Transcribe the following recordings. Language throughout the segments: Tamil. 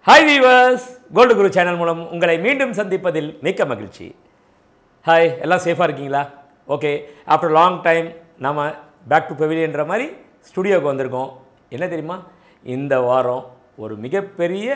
Hi viewers gold guru channel மூலம் உங்களை மீண்டும் சந்திப்பதில் மிக்க மகிழ்ச்சி ஹாய் எல்லாம் சேஃபாக இருக்கீங்களா ஓகே ஆஃப்டர் லாங் டைம் நம்ம பேக் டு பெவிலியன்ற மாதிரி ஸ்டுடியோவுக்கு வந்திருக்கோம் என்ன தெரியுமா இந்த வாரம் ஒரு மிகப்பெரிய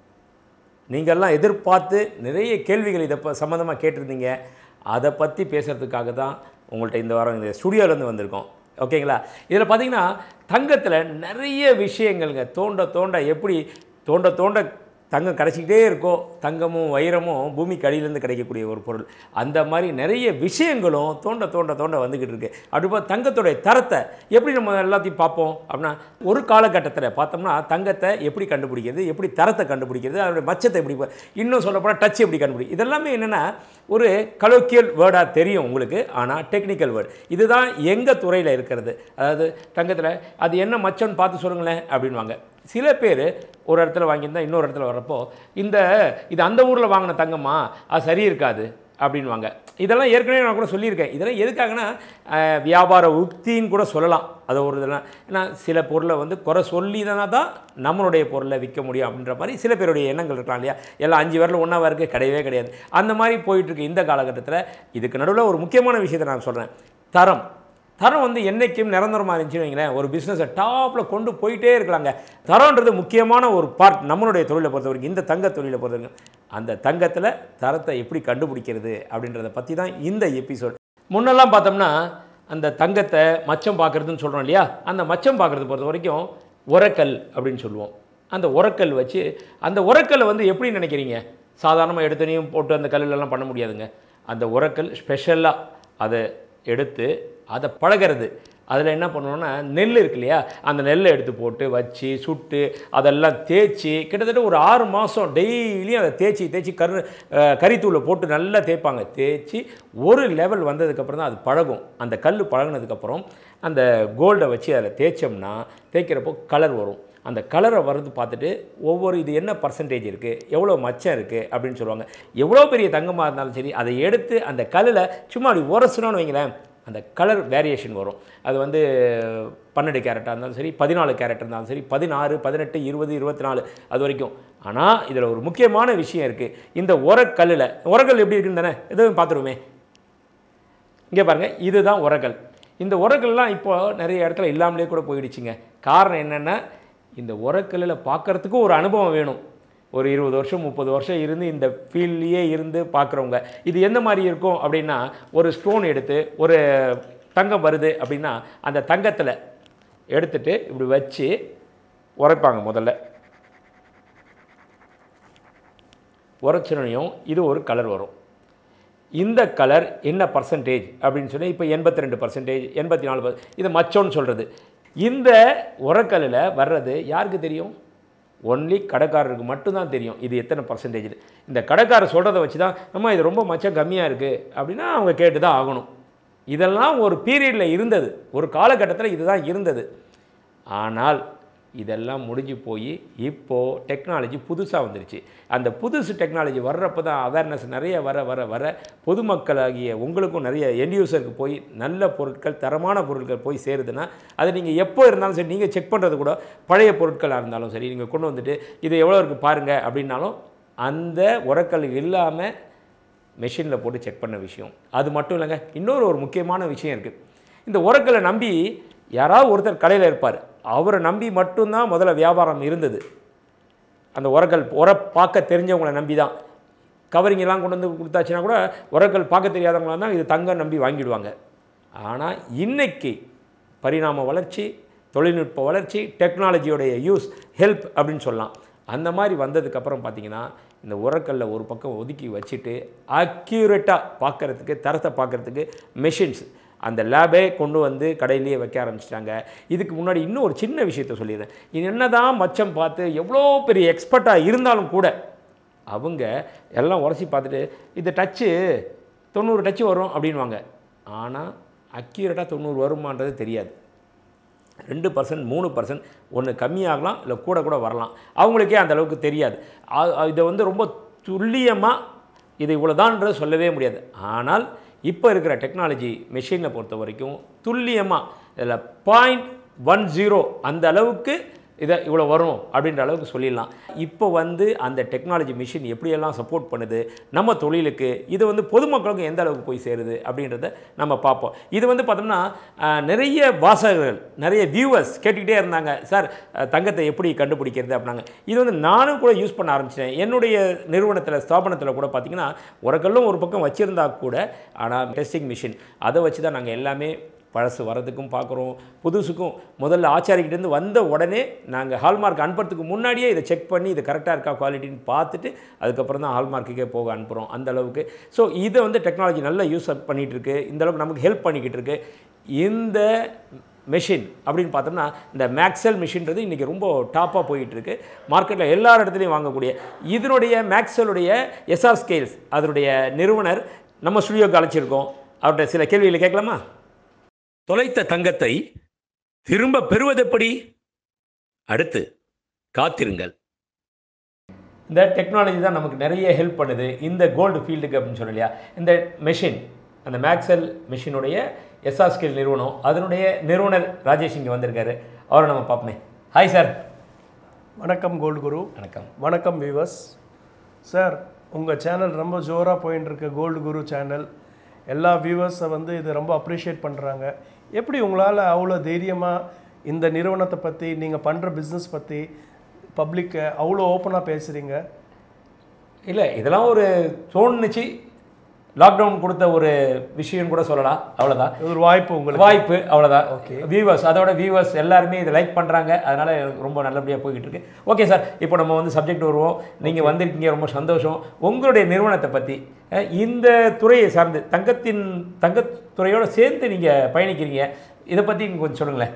நீங்கள்லாம் எதிர்பார்த்து நிறைய கேள்விகள் இதை ப சம்மந்தமாக கேட்டிருந்தீங்க அதை பற்றி பேசுகிறதுக்காக தான் உங்கள்கிட்ட இந்த வாரம் இந்த ஸ்டுடியோலேருந்து வந்திருக்கோம் ஓகேங்களா இதில் பார்த்தீங்கன்னா தங்கத்தில் நிறைய விஷயங்கள்ங்க தோண்ட தோண்ட எப்படி தோண்ட தோண்ட தங்கம் கிடச்சிக்கிட்டே இருக்கோ தங்கமும் வைரமும் பூமிக்கு அடியிலேருந்து கிடைக்கக்கூடிய ஒரு பொருள் அந்த மாதிரி நிறைய விஷயங்களும் தோண்ட தோண்ட தோண்ட வந்துக்கிட்டு இருக்கு அடுப்பா தங்கத்துடைய தரத்தை எப்படி நம்ம எல்லாத்தையும் பார்ப்போம் அப்படின்னா ஒரு காலகட்டத்தில் பார்த்தோம்னா தங்கத்தை எப்படி கண்டுபிடிக்கிறது எப்படி தரத்தை கண்டுபிடிக்கிறது அதோடைய மச்சத்தை எப்படி ப- இன்னும் சொல்லப்போனால் டச் எப்படி கண்டுபிடி இதெல்லாமே என்னென்னா ஒரு கலோக்கியல் வேர்டாக தெரியும் உங்களுக்கு ஆனால் டெக்னிக்கல் வேர்டு இதுதான் எங்கள் துறையில் இருக்கிறது அதாவது தங்கத்தில் அது என்ன மச்சம்னு பார்த்து சொல்லுங்களேன் அப்படின்வாங்க சில பேர் ஒரு இடத்துல வாங்கியிருந்தா இன்னொரு இடத்துல வர்றப்போ இந்த இது அந்த ஊரில் வாங்கின தங்கம்மா அது சரி இருக்காது அப்படின்வாங்க இதெல்லாம் ஏற்கனவே நான் கூட சொல்லியிருக்கேன் இதெல்லாம் எதுக்காகனா அஹ், வியாபார உக்தின்னு கூட சொல்லலாம் அது ஒரு இதெல்லாம் ஏன்னா சில பொருளை வந்து குறை சொல்லி தானே தான் நம்மளுடைய பொருளை விற்க முடியும் அப்படின்ற மாதிரி சில பேருடைய எண்ணங்கள் இருக்கலாம் இல்லையா எல்லாம் அஞ்சு வரல ஒன்றாவா இருக்குது கிடையவே கிடையாது அந்த மாதிரி போயிட்டுருக்கு இந்த காலகட்டத்தில் இதுக்கு நடுவில் ஒரு முக்கியமான விஷயத்தை நான் சொல்கிறேன் தரம் தரம் வந்து என்றைக்கும் நிரந்தரமாக இருந்துச்சுன்னு வைங்களேன் ஒரு பிஸ்னஸை டாப்பில் கொண்டு போயிட்டே இருக்கலாங்க தரம்ன்றது முக்கியமான ஒரு பார்ட் நம்மளுடைய தொழிலை பொறுத்த வரைக்கும் இந்த தங்க தொழிலை பொறுத்த வரைக்கும் அந்த தங்கத்தில் தரத்தை எப்படி கண்டுபிடிக்கிறது அப்படின்றத பற்றி தான் இந்த எபிசோட் முன்னெல்லாம் பார்த்தோம்னா அந்த தங்கத்தை மச்சம் பார்க்குறதுன்னு சொல்கிறோம் இல்லையா அந்த மச்சம் பார்க்குறது பொறுத்த வரைக்கும் உரக்கல் அப்படின்னு சொல்லுவோம் அந்த உரக்கல் வச்சு அந்த உரக்கல்லை வந்து எப்படி நினைக்கிறீங்க சாதாரணமாக எடுத்தனையும் போட்டு அந்த கல்லுலலாம் பண்ண முடியாதுங்க அந்த உரக்கல் ஸ்பெஷலாக அதை எடுத்து அதை பழகிறது அதில் என்ன பண்ணுவோன்னா நெல் இருக்கு இல்லையா அந்த நெல்லை எடுத்து போட்டு வச்சு சுட்டு அதெல்லாம் தேய்ச்சி கிட்டத்தட்ட ஒரு ஆறு மாதம் டெய்லியும் அதை தேய்ச்சி தேய்ச்சி கரு அஹ், கரித்தூளை போட்டு நல்லா தேய்ப்பாங்க தேய்ச்சி ஒரு லெவல் வந்ததுக்கப்புறம் தான் அது பழகும் அந்த கல் பழகுனதுக்கப்புறம் அந்த கோல்டை வச்சு அதில் தேய்ச்சோம்னா தேய்க்கிறப்போ கலர் வரும் அந்த கலரை வர்றது பார்த்துட்டு ஒவ்வொரு இது என்ன பர்சன்டேஜ் இருக்குது எவ்வளோ மச்சம் இருக்குது அப்படின்னு சொல்லுவாங்க எவ்வளோ பெரிய தங்கமாக இருந்தாலும் சரி அதை எடுத்து அந்த கல்லில் சும்மா அப்படி உரசணும்னு வைங்களேன் அந்த கலர் வேரியேஷன் வரும் அது வந்து பன்னெண்டு கேரட்டாக இருந்தாலும் சரி பதினாலு கேரட் இருந்தாலும் சரி பதினாறு பதினெட்டு இருபது இருபத்தி நாலு அது வரைக்கும் ஆனால் இதில் ஒரு முக்கியமான விஷயம் இருக்குது இந்த உரக்கல்லில் உரக்கல் எப்படி இருக்குன்னு தானே எதுவும் பார்த்துருவோமே இங்கே பாருங்கள் இதுதான் உரக்கல் இந்த உரக்கல்லாம் இப்போ நிறைய இடத்துல இல்லாமலே கூட போயிடுச்சுங்க காரணம் என்னென்னா இந்த உரக்கல்லில் பார்க்கறதுக்கு ஒரு அனுபவம் வேணும் ஒரு இருபது வருஷம் முப்பது வருஷம் இருந்து இந்த ஃபீல்ட்லேயே இருந்து பார்க்குறவங்க இது எந்த மாதிரி இருக்கும் அப்படின்னா ஒரு ஸ்டோன் எடுத்து ஒரு தங்கம் வருது அப்படின்னா அந்த தங்கத்தில் எடுத்துட்டு இப்படி வச்சு உரைப்பாங்க முதல்ல உரைச்சினையும் இது ஒரு கலர் வரும் இந்த கலர் என்ன பர்சன்டேஜ் அப்படின்னு சொல்லி இப்போ எண்பத்தி ரெண்டு பர்சன்டேஜ் எண்பத்தி நாலு இது மச்சோன்னு சொல்கிறது இந்த உரக்கல்லில் வர்றது யாருக்கு தெரியும் ஒன்லி கடைக்காரருக்கு மட்டும்தான் தெரியும் இது எத்தனை பர்சன்டேஜ் இந்த கடைக்காரர் சொல்கிறத வச்சு தான் நம்ம இது ரொம்ப மச்சம் கம்மியாக இருக்குது அப்படின்னா அவங்க கேட்டு தான் ஆகணும் இதெல்லாம் ஒரு பீரியடில் இருந்தது ஒரு காலகட்டத்தில் இதுதான் இருந்தது ஆனால் இதெல்லாம் முடிஞ்சு போய் இப்போது டெக்னாலஜி புதுசாக வந்துருச்சு அந்த புதுசு டெக்னாலஜி வர்றப்போ தான் அவேர்னஸ் நிறைய வர வர வர பொதுமக்களாகிய உங்களுக்கும் நிறைய எண்ட் யூசருக்கு போய் நல்ல பொருட்கள் தரமான பொருட்கள் போய் சேருதுன்னா அது நீங்கள் எப்போ இருந்தாலும் சரி நீங்கள் செக் பண்ணுறது கூட பழைய பொருட்களாக இருந்தாலும் சரி நீங்கள் கொண்டு வந்துட்டு இது எவ்வளோ இருக்குது பாருங்கள் அப்படின்னாலும் அந்த உரக்கல் இல்லாமல் மெஷினில் போட்டு செக் பண்ண விஷயம் அது மட்டும் இல்லைங்க இன்னொரு ஒரு முக்கியமான விஷயம் இருக்குது இந்த உரக்கலை நம்பி யாராவது ஒருத்தர் கடையில் இருப்பார் அவரை நம்பி மட்டும்தான் முதல்ல வியாபாரம் இருந்தது அந்த உரக்கல் உர பார்க்க தெரிஞ்சவங்கள நம்பி தான் கவரிங் எல்லாம் கொண்டு வந்து கொடுத்தாச்சுன்னா கூட உரக்கல் பார்க்க தெரியாதவங்களா தான் இது தங்கம் நம்பி வாங்கிடுவாங்க ஆனால் இன்னைக்கு பரிணாம வளர்ச்சி தொழில்நுட்ப வளர்ச்சி டெக்னாலஜியோடைய யூஸ் ஹெல்ப் அப்படின்னு சொல்லலாம் அந்த மாதிரி வந்ததுக்கப்புறம் பார்த்தீங்கன்னா இந்த உரக்கல்ல ஒரு பக்கம் ஒதுக்கி வச்சுட்டு அக்யூரேட்டாக பார்க்கறதுக்கு தரத்தை பார்க்கறதுக்கு மெஷின்ஸ் அந்த லேபே கொண்டு வந்து கடையிலேயே வைக்க ஆரம்பிச்சிட்டாங்க இதுக்கு முன்னாடி இன்னும் ஒரு சின்ன விஷயத்த சொல்லிடுறேன் இது என்னதான் மச்சம் பார்த்து எவ்வளோ பெரிய எக்ஸ்பர்ட்டாக இருந்தாலும் கூட அவங்க எல்லாம் உரசி பார்த்துட்டு இந்த டச்சு தொண்ணூறு டச்சு வரும் அப்படின்வாங்க ஆனால் அக்யூரேட்டாக தொண்ணூறு வருமான்றது தெரியாது ரெண்டு பர்சன்ட் மூணு பர்சன்ட் ஒன்று கம்மியாகலாம் இல்லை கூட கூட வரலாம் அவங்களுக்கே அந்த அளவுக்கு தெரியாது அ- அ- இதை வந்து ரொம்ப துல்லியமாக இது இவ்வளோதான்ன்றது சொல்லவே முடியாது ஆனால் இப்போ இருக்கிற டெக்னாலஜி மெஷினை பொறுத்த வரைக்கும் துல்லியமாக இதில் பாயிண்ட் ஒன் ஜீரோ அந்த அளவுக்கு இதை இவ்வளோ வரும் அப்படின்ற அளவுக்கு சொல்லிடலாம் இப்போ வந்து அந்த டெக்னாலஜி மிஷின் எப்படியெல்லாம் சப்போர்ட் பண்ணுது நம்ம தொழிலுக்கு இது வந்து பொதுமக்களுக்கு எந்த அளவுக்கு போய் சேருது அப்படின்றத நம்ம பார்ப்போம் இது வந்து பார்த்தோம்னா அஹ், நிறைய வாசகர்கள் நிறைய வியூவர்ஸ் கேட்டுக்கிட்டே இருந்தாங்க சார் அஹ், தங்கத்தை எப்படி கண்டுபிடிக்கிறது அப்படின்னாங்க இது வந்து நானும் கூட யூஸ் பண்ண ஆரம்பிச்சிட்டேன் என்னுடைய நிறுவனத்தில் ஸ்தாபனத்தில் கூட பார்த்தீங்கன்னா உரக்கல்லும் ஒரு பக்கம் வச்சுருந்தா கூட ஆனால் டெஸ்டிங் மிஷின் அதை வச்சு தான் நாங்கள் எல்லாமே பழசு வரதுக்கும் பார்க்குறோம் புதுசுக்கும் முதல்ல ஆச்சாரிக்கிட்டேருந்து வந்த உடனே நாங்கள் ஹால்மார்க் அனுப்புறதுக்கு முன்னாடியே இதை செக் பண்ணி இது கரெக்டாக இருக்கா குவாலிட்டின்னு பார்த்துட்டு அதுக்கப்புறம் தான் ஹால்மார்க்குக்கே போக அனுப்புகிறோம் அந்த அளவுக்கு ஸோ இதை வந்து டெக்னாலஜி நல்லா யூஸ் பண்ணிகிட்டு இருக்கு இந்த அளவுக்கு நமக்கு ஹெல்ப் பண்ணிக்கிட்டு இருக்கு இந்த மெஷின் அப்படின்னு பார்த்தோம்னா இந்த மேக்ஸெல் மிஷின்றது இன்றைக்கி ரொம்ப டாப்பாக போயிட்டு இருக்கு மார்க்கெட்டில் எல்லா இடத்துலையும் வாங்கக்கூடிய இதனுடைய மேக்ஸலுடைய எஸ்ஆர் ஸ்கேல்ஸ் அதனுடைய நிறுவனர் நம்ம ஸ்டுடியோக்கு அழைச்சிருக்கோம் அவர்கிட்ட சில கேள்விகளை கேட்கலாமா தொலைத்த தங்கத்தை திரும்ப பெறுவதெப்படி அடுத்து காத்திருங்கள் இந்த டெக்னாலஜி தான் நமக்கு நிறைய ஹெல்ப் பண்ணுது இந்த கோல்டு ஃபீல்டுக்கு அப்படின்னு சொன்னோம் இல்லையா இந்த மெஷின் அந்த மேக்ஸெல் மிஷினுடைய எஸ்ஆர் ஸ்கில் நிறுவனம் அதனுடைய நிறுவனர் ராஜேஷ் இங்கே வந்திருக்காரு அவரை நம்ம பார்ப்போமே ஹாய் சார் வணக்கம் கோல்டு குரு வணக்கம் வணக்கம் விவஸ் சார் உங்கள் சேனல் ரொம்ப ஜோராக போயின்னு இருக்கு கோல்டு குரு சேனல் எல்லா வியூவர்ஸை வந்து இது ரொம்ப அப்ரிஷியேட் பண்ணுறாங்க எப்படி உங்களால் அவ்வளோ தைரியமாக இந்த நிறுவனத்தை பற்றி நீங்கள் பண்ணுற பிஸ்னஸ் பற்றி பப்ளிக்கை அவ்வளோ ஓப்பனாக பேசுகிறீங்க இல்லை இதெல்லாம் ஒரு தோணுச்சு லாக்டவுன் கொடுத்த ஒரு விஷயம் கூட சொல்லலாம் அவ்வளோதான் இது ஒரு வாய்ப்பு உங்களுக்கு வாய்ப்பு அவ்வளோதான் Okay. வியூவர்ஸ் அதோட வியூவர்ஸ் எல்லாருமே இதை லைக் பண்ணுறாங்க அதனால் எனக்கு ரொம்ப நல்லபடியாக போய்கிட்டு இருக்கு ஓகே சார் இப்போ நம்ம வந்து சப்ஜெக்ட் வருவோம் நீங்கள் வந்திருக்கீங்க ரொம்ப சந்தோஷம் உங்களுடைய நிறுவனத்தை பற்றி அஹ், இந்த துறையை சார்ந்து தங்கத்தின் தங்கத்துறையோட சேர்ந்து நீங்கள் பயணிக்கிறீங்க இதை பற்றி கொஞ்சம் சொல்லுங்களேன்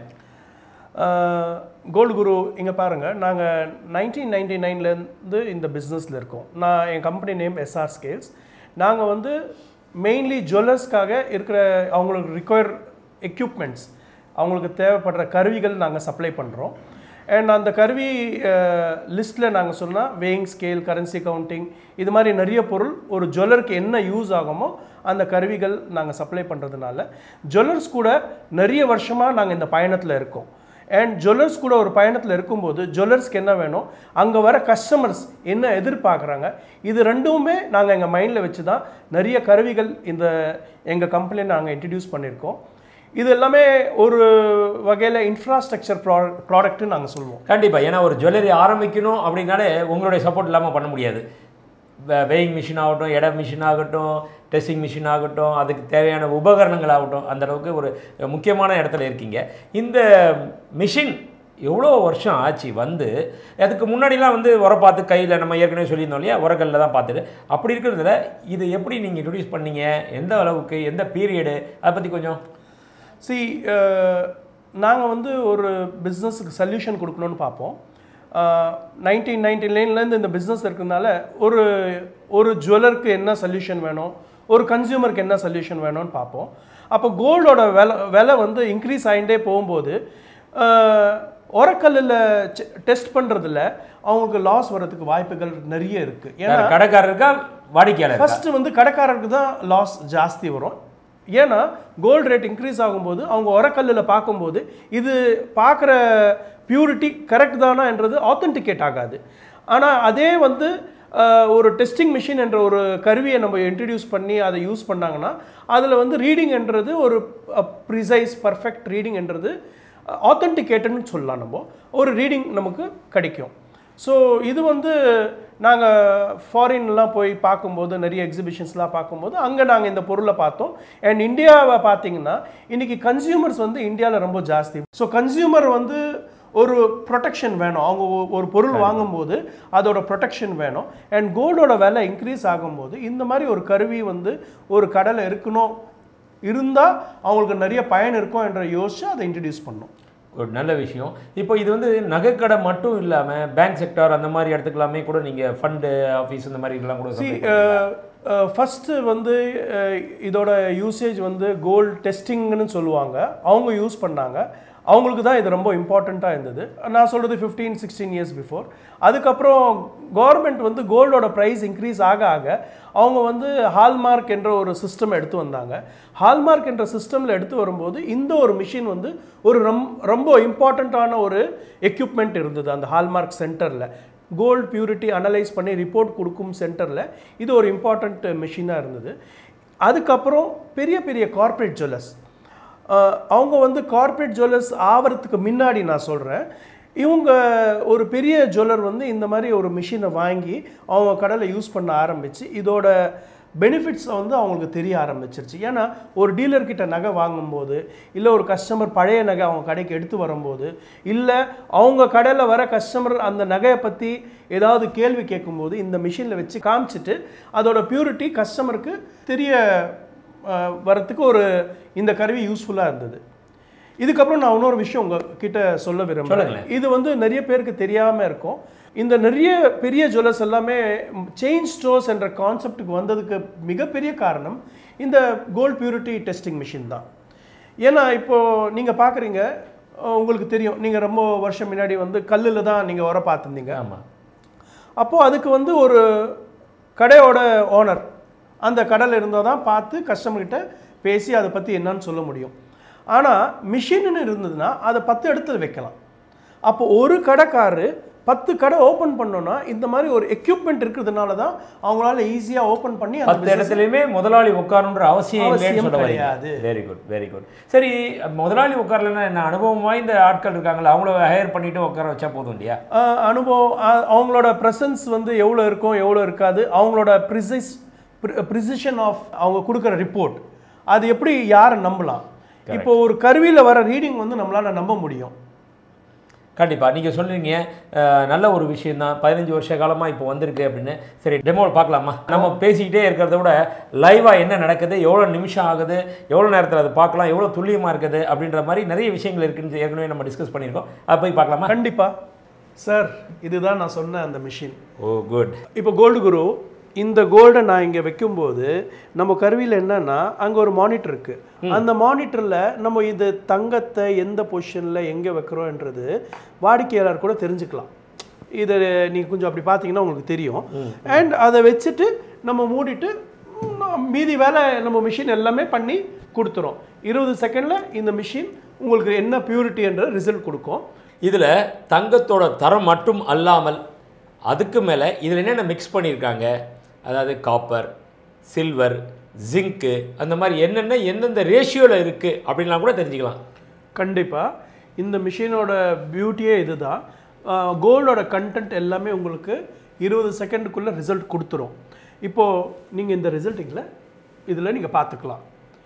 கோல்டு குரு இங்கே பாருங்கள் நாங்கள் நைன்டீன் நைன்டி நைன்லேருந்து இந்த பிஸ்னஸில் இருக்கோம் நான் என் கம்பெனி நேம் எஸ்ஆர் ஸ்கேல்ஸ் நாங்கள் வந்து மெயின்லி ஜுவல்லர்ஸ்க்காக இருக்கிற அவங்களுக்கு ரிக்வயர் எக்யூப்மெண்ட்ஸ் அவங்களுக்கு தேவைப்படுற கருவிகள் நாங்கள் சப்ளை பண்ணுறோம் அண்ட் அந்த கருவி லிஸ்ட்டில் நாங்கள் சொன்னால் வேயிங் ஸ்கேல் கரன்சி கவுண்டிங் இது மாதிரி நிறைய பொருள் ஒரு ஜுவல்லருக்கு என்ன யூஸ் ஆகுமோ அந்த கருவிகள் நாங்கள் சப்ளை பண்ணுறதுனால ஜுவல்லர்ஸ் கூட நிறைய வருஷமாக நாங்கள் இந்த பயணத்தில் இருக்கோம் அண்ட் ஜுவல்லர்ஸ் கூட ஒரு பயணத்தில் இருக்கும்போது ஜுவல்லர்ஸ்க்கு என்ன வேணும் அங்கே வர கஸ்டமர்ஸ் என்ன எதிர்பார்க்குறாங்க இது ரெண்டுமே நாங்கள் எங்கள் மைண்டில் வச்சு தான் நிறைய கருவிகள் இந்த எங்கள் கம்பெனியில் நாங்கள் இன்ட்ரடியூஸ் பண்ணியிருக்கோம் இது எல்லாமே ஒரு வகையில் இன்ஃப்ராஸ்ட்ரக்சர் ப்ரா ப்ராடக்ட்னு நாங்கள் சொல்லுவோம் கண்டிப்பாக ஏன்னா ஒரு ஜுவல்லரி ஆரம்பிக்கணும் அப்படின்னாலே உங்களுடைய சப்போர்ட் இல்லாமல் பண்ண முடியாது வெயிங் மிஷின் ஆகட்டும் எடை மிஷின் ஆகட்டும் டெஸ்டிங் மிஷின் ஆகட்டும் அதுக்கு தேவையான உபகரணங்கள் ஆகட்டும் அந்த அளவுக்கு ஒரு முக்கியமான இடத்துல இருக்கீங்க இந்த மிஷின் எவ்வளோ வருஷம் ஆச்சு வந்து அதுக்கு முன்னாடிலாம் வந்து உர பார்த்து கையில் நம்ம ஏற்கனவே சொல்லியிருந்தோம் இல்லையா உரக்கல்ல தான் பார்த்துட்டு அப்படி இருக்கிறதுல இது எப்படி நீங்கள் இன்ட்ரடியூஸ் பண்ணீங்க எந்த அளவுக்கு எந்த பீரியடு அதை பற்றி கொஞ்சம் சி நாங்கள் வந்து ஒரு பிஸ்னஸுக்கு சொல்யூஷன் கொடுக்கணும்னு பார்ப்போம் நைன்டீன் நைன்டி நைன்லேருந்து இந்த பிஸ்னஸ் இருக்கிறதுனால ஒரு ஒரு ஜுவல்லருக்கு என்ன சொல்யூஷன் வேணும் ஒரு கன்சியூமருக்கு என்ன சொல்யூஷன் வேணும்னு பார்ப்போம் அப்போ கோல்டோட விலை விலை வந்து இன்க்ரீஸ் ஆகிட்டே போகும்போது உரக்கல்லில் டெஸ்ட் பண்ணுறதுல அவங்களுக்கு லாஸ் வர்றதுக்கு வாய்ப்புகள் நிறைய இருக்குது ஏன்னா கடைக்காரருக்கா வாடிக்கையாளர் ஃபர்ஸ்ட் வந்து கடைக்காரருக்கு தான் லாஸ் ஜாஸ்தி வரும் ஏன்னா கோல்டு ரேட் இன்க்ரீஸ் ஆகும்போது அவங்க உரக்கல்லில் பார்க்கும்போது இது பார்க்குற பியூரிட்டி கரெக்ட் தானான்றது ஆத்தென்டிகேட் ஆகாது ஆனால் அதே வந்து அஹ், ஒரு டெஸ்டிங் மிஷின் என்ற ஒரு கருவியை நம்ம இன்ட்ரடியூஸ் பண்ணி அதை யூஸ் பண்ணாங்கன்னா அதில் வந்து ரீடிங்ன்றது ஒரு ப்ரிசைஸ் பர்ஃபெக்ட் ரீடிங்ன்றது ஆத்தென்டிகேட்டட்னு சொல்லலாம் நம்ம ஒரு ரீடிங் நமக்கு கிடைக்கும் ஸோ இது வந்து நாங்கள் ஃபாரின்லாம் போய் பார்க்கும்போது நிறைய எக்ஸிபிஷன்ஸ்லாம் பார்க்கும்போது அங்கே நாங்கள் இந்த பொருளை பார்த்தோம் அண்ட் இந்தியாவை பார்த்தீங்கன்னா இன்றைக்கி கன்சியூமர்ஸ் வந்து இந்தியாவில் ரொம்ப ஜாஸ்தி ஸோ கன்சியூமர் வந்து ஒரு ப்ரொடெக்ஷன் வேணும் அவங்க ஒ- ஒரு பொருள் வாங்கும்போது அதோட ப்ரொடெக்ஷன் வேணும் அண்ட் கோல்டோட விலை இன்க்ரீஸ் ஆகும்போது இந்த மாதிரி ஒரு கருவி வந்து ஒரு கடையில் இருக்கணும் இருந்தால் அவங்களுக்கு நிறைய பயன் இருக்கும் என்ற யோசிச்சு அதை இன்ட்ரடியூஸ் பண்ணோம் ஒரு நல்ல விஷயம் இப்போ இது வந்து நகைக்கடை மட்டும் இல்லாமல் பேங்க் செக்டார் அந்த மாதிரி இடத்துக்கெல்லாமே கூட நீங்கள் ஃபண்டு ஆஃபீஸ் இந்த மாதிரி இதெல்லாம் கூட சி supply பண்ணுவீங்களா? ஃபஸ்ட்டு வந்து அஹ், இதோட யூசேஜ் வந்து கோல்ட் டெஸ்டிங்னு சொல்லுவாங்க அவங்க யூஸ் பண்ணாங்க அவங்களுக்கு தான் இது ரொம்ப இம்பார்ட்டண்ட்டாக இருந்தது நான் சொல்கிறது ஃபிஃப்டீன் சிக்ஸ்டீன் இயர்ஸ் பிஃபோர் அதுக்கப்புறம் கவர்மெண்ட் வந்து கோல்டோட ப்ரைஸ் இன்க்ரீஸ் ஆக ஆக அவங்க வந்து ஹால்மார்க் என்ற ஒரு சிஸ்டம் எடுத்து வந்தாங்க ஹால்மார்க் என்ற சிஸ்டமில் எடுத்து வரும்போது இந்த ஒரு மிஷின் வந்து ஒரு ரொம் ரொம்ப இம்பார்ட்டண்ட்டான ஒரு எக்யூப்மெண்ட் இருந்தது அந்த ஹால்மார்க் சென்டரில் கோல்டு பியூரிட்டி அனலைஸ் பண்ணி ரிப்போர்ட் கொடுக்கும் சென்டரில் இது ஒரு இம்பார்ட்டண்ட் மிஷினாக இருந்தது அதுக்கப்புறம் பெரிய பெரிய கார்ப்பரேட் ஜுவல்லர்ஸ் அவங்க வந்து கார்ப்பரேட் ஜுவல்லர்ஸ் ஆவறதுக்கு முன்னாடி நான் சொல்கிறேன் இவங்க ஒரு பெரிய ஜுவல்லர் வந்து இந்த மாதிரி ஒரு மிஷினை வாங்கி அவங்க கடையில் யூஸ் பண்ண ஆரம்பித்து இதோட பெனிஃபிட்ஸை வந்து அவங்களுக்கு தெரிய ஆரம்பிச்சிருச்சு ஏன்னா ஒரு டீலர்கிட்ட நகை வாங்கும்போது இல்லை ஒரு கஸ்டமர் பழைய நகை அவங்க கடைக்கு எடுத்து வரும்போது இல்லை அவங்க கடையில் வர கஸ்டமர் அந்த நகையை பற்றி ஏதாவது கேள்வி கேட்கும்போது இந்த மிஷினில் வச்சு காமிச்சிட்டு அதோட பியூரிட்டி கஸ்டமருக்கு தெரிய அஹ், வரத்துக்கு ஒரு இந்த கருவி யூஸ்ஃபுல்லாக இருந்தது இதுக்கப்புறம் நான் இன்னொரு விஷயம் உங்ககிட்ட சொல்ல விரும்புகிறேன் சொல்லுங்களேன். இது வந்து நிறைய பேருக்கு தெரியாமல் இருக்கும் இந்த நிறைய பெரிய ஜுவல்லர்ஸ் எல்லாமே செயின் ஸ்டோர்ஸ் என்ற கான்செப்ட்டுக்கு வந்ததுக்கு மிகப்பெரிய காரணம் இந்த கோல்ட் பியூரிட்டி டெஸ்டிங் மிஷின் தான் ஏன்னா இப்போது நீங்கள் பார்க்குறீங்க உங்களுக்கு தெரியும் நீங்கள் ரொம்ப வருஷம் முன்னாடி வந்து கல்லில் தான் நீங்கள் உர பார்த்துருந்தீங்க ஆமாம் அப்போது அதுக்கு வந்து ஒரு கடையோட ஓனர் அந்த கடையில் இருந்தால் தான் பார்த்து கஸ்டமர்கிட்ட பேசி அதை பற்றி என்னன்னு சொல்ல முடியும் ஆனால் மிஷின்னு இருந்ததுன்னா அதை பத்து இடத்துல வைக்கலாம் அப்போ ஒரு கடைக்காரரு பத்து கடை ஓப்பன் பண்ணோன்னா இந்த மாதிரி ஒரு எக்யூப்மெண்ட் இருக்கிறதுனால தான் அவங்களால ஈஸியாக ஓப்பன் பண்ணி அந்த பத்து இடத்துலையுமே முதலாளி உட்காரணுன்ற அவசியம் இல்லைன்னு அவசியம் சொல்ல வரீங்க கிடையாது. வெரி குட் வெரி குட் சரி முதலாளி உட்காரலன்னா என்ன அனுபவம் வாய்ந்த ஆட்கள் இருக்காங்களா அவங்கள ஹையர் பண்ணிட்டு உட்கார வச்சா போதும் இல்லையா ஆஹ் அனுபவம் ஆஹ் அவங்களோட ப்ரெசன்ஸ் வந்து எவ்வளோ இருக்கும் எவ்வளோ இருக்காது அவங்களோட ப்ரிசைஸ் ப்ரிசிஷன் ஆஃப் அவங்க கொடுக்குற ரிப்போர்ட் அது எப்படி யாரை நம்பலாம் இப்போ ஒரு கருவியில் வர ரீடிங் வந்து நம்மளால நம்ப முடியும் கண்டிப்பாக நீங்கள் சொல்றீங்க அஹ், நல்ல ஒரு விஷயம் தான் பதினஞ்சு வருஷ காலமாக இப்போ வந்திருக்கு அப்படின்னு சரி டெமோ பார்க்கலாமா நம்ம பேசிக்கிட்டே இருக்கிறத விட லைவாக என்ன நடக்குது எவ்வளோ நிமிஷம் ஆகுது எவ்வளோ நேரத்தில் அது பார்க்கலாம் எவ்வளோ துல்லியமாக இருக்குது அப்படின்ற மாதிரி நிறைய விஷயங்கள் இருக்குன்னு ஏற்கனவே நம்ம டிஸ்கஸ் பண்ணியிருக்கோம் அதை போய் பார்க்கலாமா கண்டிப்பா சார் இதுதான் நான் சொன்ன அந்த மிஷின் ஓ குட் இப்போ கோல்டு குரு இந்த கோல்டை நான் இங்கே வைக்கும்போது நம்ம கருவியில் என்னன்னா அங்கே ஒரு மானிட்டர் இருக்கு அந்த மானிட்டரில் நம்ம இது தங்கத்தை எந்த பொசிஷனில் எங்கே வைக்கிறோன்றது வாடிக்கையாளர் கூட தெரிஞ்சுக்கலாம் இதை நீங்கள் கொஞ்சம் அப்படி பார்த்தீங்கன்னா உங்களுக்கு தெரியும் அண்ட் அதை வச்சுட்டு நம்ம மூடிட்டு ம், மீதி வேலை நம்ம மிஷின் எல்லாமே பண்ணி கொடுத்துரும் இருபது செகண்டில் இந்த மிஷின் உங்களுக்கு என்ன பியூரிட்டி என்ற ரிசல்ட் கொடுக்கும் இதில் தங்கத்தோட தரம் மட்டும் அல்லாமல் அதுக்கு மேலே இதில் என்னென்ன மிக்ஸ் பண்ணியிருக்காங்க அதாவது காப்பர் சில்வர் ஜிங்க்கு அந்த மாதிரி என்னென்ன எந்தெந்த ரேஷியோவில் இருக்குது அப்படின்லாம் கூட தெரிஞ்சுக்கலாம் கண்டிப்பாக இந்த மிஷினோட பியூட்டியே இதுதான் கோல்டோட கண்டென்ட் எல்லாமே உங்களுக்கு இருபது செகண்டுக்குள்ளே ரிசல்ட் கொடுத்துரும் இப்போது நீங்கள் இந்த ரிசல்ட்டுங்களை இதில் நீங்கள் பார்த்துக்கலாம்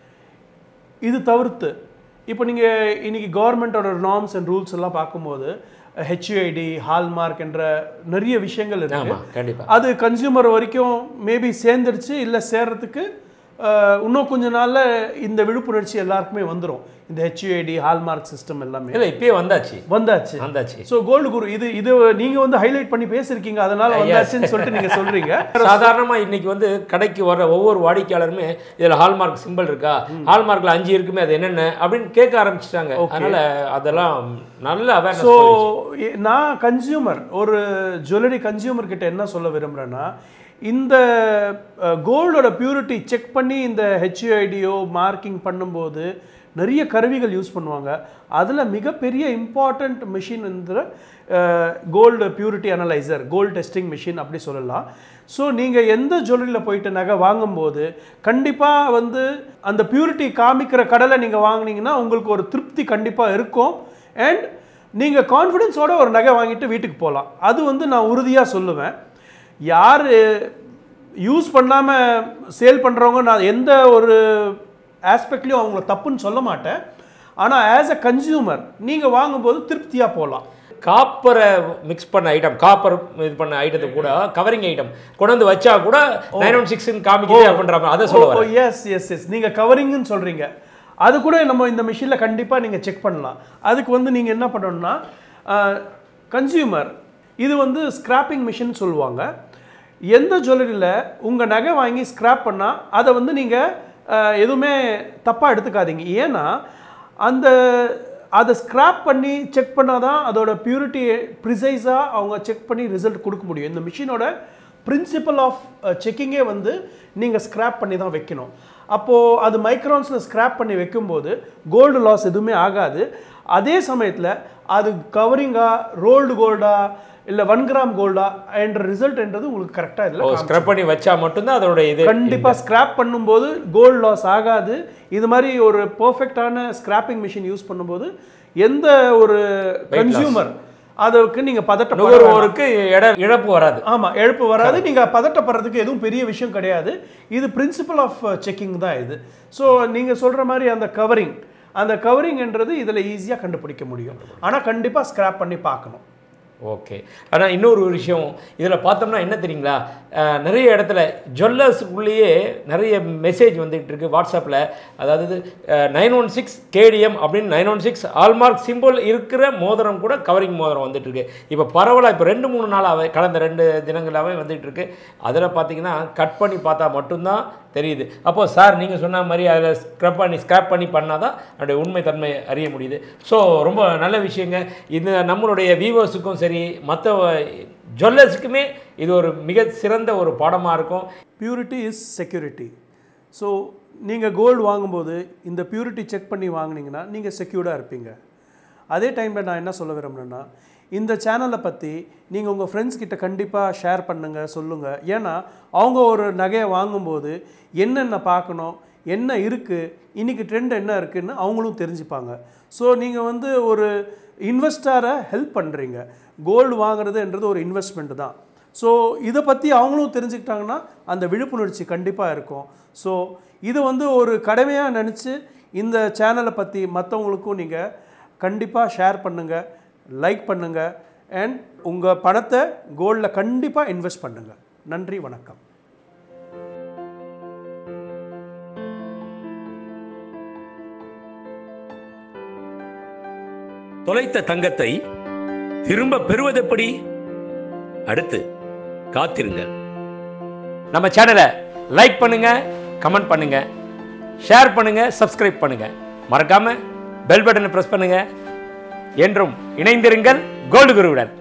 இது தவிர்த்து இப்போ நீங்கள் இன்னைக்கு கவர்மெண்ட்டோட நார்ம்ஸ் அண்ட் ரூல்ஸ் எல்லாம் பார்க்கும்போது ஹெச்ஐடி ஹால்மார்க் என்ற நிறைய விஷயங்கள் இருக்கு ஆமாம் கண்டிப்பாக அது கன்சியூமர் வரைக்கும் மேபி சேர்ந்துடுச்சு இல்லை சேர்றதுக்கு அஹ், இன்னும் கொஞ்ச நாளில் இந்த விழிப்புணர்ச்சி எல்லாருக்குமே வந்துடும் இந்த ஹெச்யூஐடி ஹால்மார்க் சிஸ்டம் எல்லாமே இல்லை இப்பயே வந்தாச்சு வந்தாச்சு வந்தாச்சு ஸோ கோல்டு குரு இது இது நீங்க வந்து ஹைலைட் பண்ணி பேசியிருக்கீங்க அதனால வந்தாச்சுன்னு சொல்லிட்டு நீங்க சொல்றீங்க சாதாரணமாக இன்னைக்கு வந்து கடைக்கு வர ஒவ்வொரு வாடிக்கையாளருமே இதில் ஹால்மார்க் சிம்பிள் இருக்கா ஹால்மார்க்கில் அஞ்சு இருக்குமே அது என்னென்ன அப்படின்னு கேட்க ஆரம்பிச்சிட்டாங்க அதனால அதெல்லாம் நல்ல ஸோ அவேர்னஸ் நான் கன்சியூமர் ஒரு ஜுவல்லரி கன்சியூமர் கிட்ட என்ன சொல்ல விரும்புகிறேன்னா இந்த கோல்டோட பியூரிட்டி செக் பண்ணி இந்த ஹெச்யூஐடியோ மார்க்கிங் பண்ணும்போது நிறைய கருவிகள் யூஸ் பண்ணுவாங்க அதில் மிகப்பெரிய இம்பார்ட்டண்ட் மிஷின் இந்த gold purity analyser gold testing machine அப்படி சொல்லலாம் ஸோ நீங்கள் எந்த ஜுவல்லரியில் போயிட்டு நகை வாங்கும்போது கண்டிப்பாக வந்து அந்த பியூரிட்டி காமிக்கிற கடலை நீங்கள் வாங்குனீங்கன்னா உங்களுக்கு ஒரு திருப்தி கண்டிப்பாக இருக்கும் அண்ட் நீங்கள் கான்ஃபிடென்ஸோட ஒரு நகை வாங்கிட்டு வீட்டுக்கு போகலாம் அது வந்து நான் உறுதியாக சொல்லுவேன் யார் யூஸ் பண்ணாமல் சேல் பண்ணுறவங்க நான் எந்த ஒரு ஆஸ்பெக்ட்லையும் அவங்கள தப்புன்னு சொல்ல மாட்டேன் ஆனால் ஆஸ் அ கன்சியூமர் நீங்கள் வாங்கும்போது திருப்தியாக போகலாம் காப்பரை மிக்ஸ் பண்ண ஐட்டம் காப்பர் இது பண்ண ஐட்டத்தை கூட கவரிங் ஐட்டம் கொண்டு வந்து வச்சா கூட நைன் ஒன் சிக்ஸ்ன்னு காமிக்குது அப்படின்ற மாதிரி அதை சொல்ல வரேன் எஸ் எஸ் எஸ் நீங்கள் கவரிங்னு சொல்கிறீங்க அது கூட நம்ம இந்த மிஷினில் கண்டிப்பாக நீங்கள் செக் பண்ணலாம் அதுக்கு வந்து நீங்கள் என்ன பண்ணணும்னா கன்சியூமர் இது வந்து ஸ்கிராப்பிங் மிஷின் சொல்லுவாங்க எந்த ஜுவல்லரியில் உங்கள் நகை வாங்கி ஸ்கிராப் பண்ணால் அதை வந்து நீங்கள் எதுவுமே தப்பாக எடுத்துக்காதீங்க ஏன்னா அந்த அதை ஸ்கிராப் பண்ணி செக் பண்ணாதான் அதோட பியூரிட்டி ப்ரிசைஸாக அவங்க செக் பண்ணி ரிசல்ட் கொடுக்க முடியும் இந்த மிஷினோட பிரின்சிபல் ஆஃப் செக்கிங்கே வந்து நீங்கள் ஸ்கிராப் பண்ணி தான் வைக்கணும் அப்போது அது மைக்ரான்ஸில் ஸ்கிராப் பண்ணி வைக்கும்போது கோல்டு லாஸ் எதுவுமே ஆகாது அதே சமயத்தில் அது கவரிங்கா ரோல்டு கோல்டா இல்லை ஒன் கிராம் கோல்டா என்ற ரிசல்ட்ன்றது உங்களுக்கு கரெக்டாக ஓ இதில் ஸ்க்ரப் பண்ணி வச்சா மட்டும்தான் அதோட இது கண்டிப்பாக ஸ்கிராப் பண்ணும்போது கோல்டு லாஸ் ஆகாது இது மாதிரி ஒரு பர்ஃபெக்டான ஸ்கிராப்பிங் மிஷின் யூஸ் பண்ணும்போது எந்த ஒரு கன்சியூமர் அதுக்கு நீங்கள் பதட்டப்பட வேண்டாம். நுகர்வோருக்கு இட இழப்பு வராது ஆமாம் எழுப்பு வராது நீங்கள் பதட்டப்படுறதுக்கு எதுவும் பெரிய விஷயம் கிடையாது இது பிரின்சிபல் ஆஃப் செக்கிங் தான் இது ஸோ நீங்கள் சொல்கிற மாதிரி அந்த கவரிங் அந்த கவரிங்ன்றது இதில் ஈஸியாக கண்டுபிடிக்க முடியும் ஆனால் கண்டிப்பாக ஸ்கிராப் பண்ணி பார்க்கணும் ஓகே ஆனால் இன்னொரு விஷயம் இதில் பார்த்தோம்னா என்ன தெரியுங்களா அஹ், நிறைய இடத்துல ஜுவல்லர்ஸுக்குள்ளேயே நிறைய மெசேஜ் வந்துகிட்டு இருக்கு வாட்ஸ்அப்பில் அதாவது நைன் ஒன் சிக்ஸ் கேடிஎம் அப்படின்னு nine one six hallmark symbol இருக்கிற மோதிரம் கூட கவரிங் மோதிரம் வந்துட்டு இருக்கு இப்போ பரவலாக இப்போ ரெண்டு மூணு நாளாகவே கடந்த ரெண்டு தினங்களாகவே வந்துட்டு இருக்கு அதில் பார்த்தீங்கன்னா கட் பண்ணி பார்த்தா மட்டும்தான் தெரியுது அப்போ சார் நீங்கள் சொன்ன மாதிரி அதில் ஸ்க்ரப் பண்ணி ஸ்க்ராப் பண்ணி பண்ணால் தான் அதோடைய உண்மை தன்மை அறிய முடியுது ஸோ ரொம்ப நல்ல விஷயங்க இது நம்மளுடைய வியூவர்ஸுக்கும் சரி மற்ற ஜுவல்லர்ஸுக்குமே இது ஒரு மிக சிறந்த ஒரு பாடமாக இருக்கும் பியூரிட்டி இஸ் செக்யூரிட்டி ஸோ நீங்கள் கோல்டு வாங்கும்போது இந்த பியூரிட்டி செக் பண்ணி வாங்குனீங்கன்னா நீங்கள் செக்யூர்டாக இருப்பீங்க அதே டைமில் நான் என்ன சொல்ல விரும்புகிறேன்னா இந்த சேனலை பற்றி நீங்கள் உங்கள் ஃப்ரெண்ட்ஸ் கிட்ட கண்டிப்பாக ஷேர் பண்ணுங்கள் சொல்லுங்கள் ஏன்னா அவங்க ஒரு நகையை வாங்கும்போது என்னென்ன பார்க்கணும் என்ன இருக்குது இன்றைக்கி ட்ரெண்ட் என்ன இருக்குன்னு அவங்களும் தெரிஞ்சுப்பாங்க ஸோ நீங்கள் வந்து ஒரு இன்வெஸ்டரை ஹெல்ப் பண்ணுறீங்க கோல்டு வாங்குறதுன்றது ஒரு இன்வெஸ்ட்மெண்ட் தான் ஸோ இதை பற்றி அவங்களும் தெரிஞ்சுக்கிட்டாங்கன்னா அந்த விழிப்புணர்ச்சி கண்டிப்பாக இருக்கும் ஸோ இது வந்து ஒரு கடமையாக நினச்சி இந்த சேனலை பற்றி மற்றவங்களுக்கும் நீங்கள் கண்டிப்பாக ஷேர் பண்ணுங்கள் லைக் பண்ணுங்கள் அண்ட் உங்கள் பணத்தை கோல்டில் கண்டிப்பாக இன்வெஸ்ட் பண்ணுங்கள் நன்றி வணக்கம் தொலைத்த தங்கத்தை திரும்ப பெறுவதெப்படி அடுத்து காத்திருங்கள் நம்ம சேனலை லைக் பண்ணுங்க கமெண்ட் பண்ணுங்க ஷேர் பண்ணுங்க சப்ஸ்கிரைப் பண்ணுங்க மறக்காம பெல் பட்டனை பிரஸ் பண்ணுங்க என்றும் இணைந்திருங்கள் கோல்டு குருவுடன்